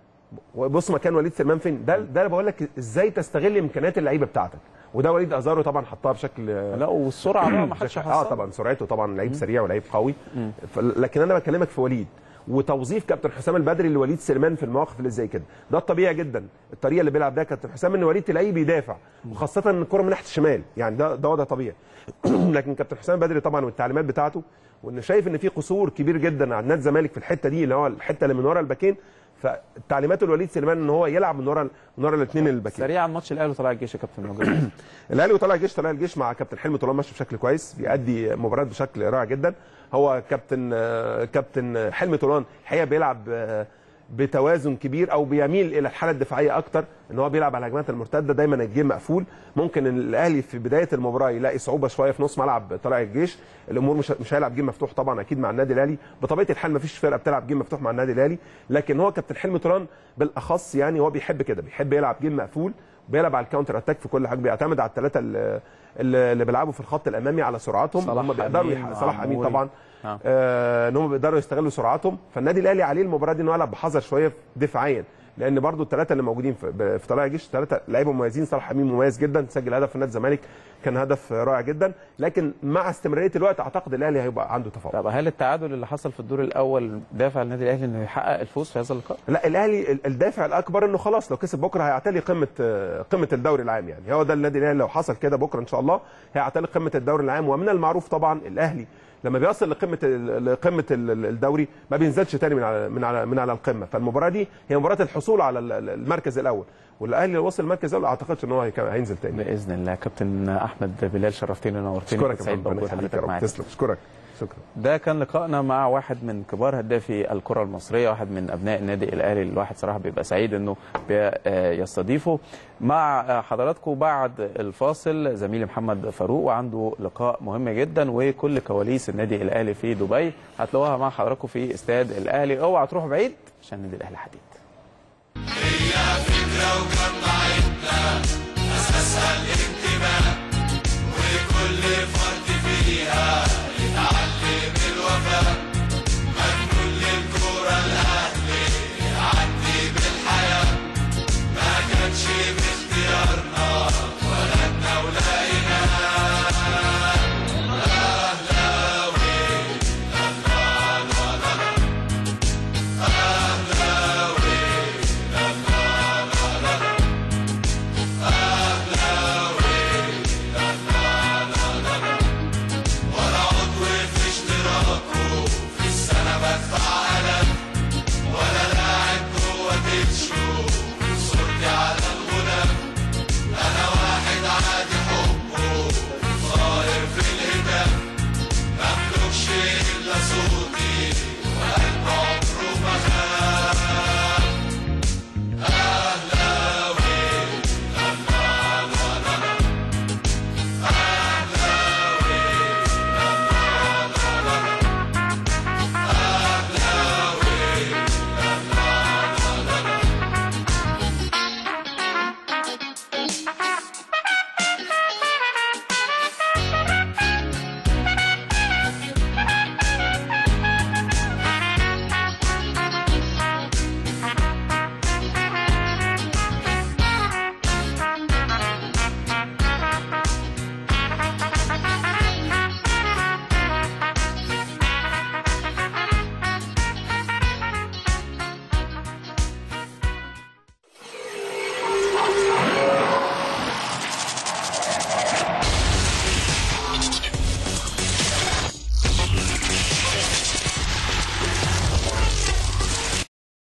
بص مكان وليد سليمان فين ده ده انا بقول لك ازاي تستغل امكانيات اللعيبه بتاعتك وده وليد ازارو طبعا حطها بشكل لا والسرعه بقى ما حدش اه يحصلها. طبعا سرعته طبعا لعيب سريع ولعيب قوي ف- لكن انا بكلمك في وليد وتوظيف كابتن حسام البدري لوليد سليمان في المواقف اللي زي كده ده الطبيعي جدا الطريقه اللي بيلعب بيها كابتن حسام ان وليد تلاقيه بيدافع وخاصه ان الكره من ناحيه الشمال يعني ده ده وضع طبيعي لكن كابتن حسام البدري طبعا والتعليمات بتاعته وان شايف ان في قصور كبير جدا عند نادي الزمالك في الحته دي اللي هو الحته اللي من ورا الباكين فتعليمات الوليد سليمان ان هو يلعب من ورا من ورا الاثنين الباكين سريعا ماتش الاهلي وطلع الجيش يا كابتن موجود الاهلي وطلع الجيش طلع الجيش مع كابتن حلمي طولان ماشي بشكل كويس بيأدي مباريات بشكل رائع جدا هو كابتن آه، كابتن حلمي طولان الحقيقه بيلعب آه، بتوازن كبير او بيميل الى الحاله الدفاعيه اكتر ان هو بيلعب على الهجمات المرتده دايما الجيم مقفول ممكن الاهلي في بدايه المباراه يلاقي صعوبه شويه في نص ملعب طلائع الجيش الامور مش مش هيلعب جيم مفتوح طبعا اكيد مع النادي الاهلي بطبيعه الحال ما فيش فرقه بتلعب جيم مفتوح مع النادي الاهلي لكن هو كابتن حلمي طولان بالاخص يعني هو بيحب كده بيحب يلعب جيم مقفول بيلعب على الكاونتر اتاك في كل حاجه بيعتمد على الثلاثه اللي, اللي بيلعبوا في الخط الامامي على سرعاتهم صلاح هم بيقدروا أمين يح- صلاح امين وعموري. طبعا آه. آه، ان هم بيقدروا يستغلوا سرعاتهم فالنادي الاهلي عليه المباراه دي انه يلعب بحذر شويه دفاعيا لان برضو الثلاثه اللي موجودين في, ب- في طلائع الجيش ثلاثه لعيبه مميزين صلاح امين مميز جدا سجل هدف في نادي الزمالك كان هدف رائع جدا لكن مع استمراريه الوقت اعتقد الاهلي هيبقى عنده تفوق طب هل التعادل اللي حصل في الدور الاول دافع النادي الاهلي انه يحقق الفوز في هذا اللقاء؟ لا الاهلي ال- الدافع الاكبر انه خلاص لو كسب بكره هيعتلي قمه آه، قمه الدوري العام يعني هو ده النادي الاهلي لو حصل كده بكره ان شاء الله هيعتلي قمه الدوري العام ومن المعروف طبعا الاهلي لما بيصل لقمه ال- لقمه ال- ال- الدوري ما بينزلش تاني من على من على من على القمه فالمباراه دي هي مباراه الحصول على ال- ال- المركز الاول والاهلي لو وصل المركز الاول اعتقدش ان هو هيك- هينزل تاني باذن الله كابتن احمد بلال شرفتني ونورتني اشكرك كنت يا سعيد محمد، ربنا بوجود يخليك يا حضرتك رب معاك تسلم اشكرك شكرا ده كان لقائنا مع واحد من كبار هدافي الكرة المصرية واحد من أبناء النادي الأهلي الواحد صراحة بيبقى سعيد إنه بي- آه، يستضيفه مع آه، حضراتكم بعد الفاصل زميلي محمد فاروق وعنده لقاء مهم جدا وكل كواليس النادي الأهلي في دبي هتلاقوها مع حضراتكم في استاد الأهلي اوعى تروحوا بعيد عشان النادي الأهلي حديد هي فكرة وجمعتنا أساسها الانتماء وكل فرد فيها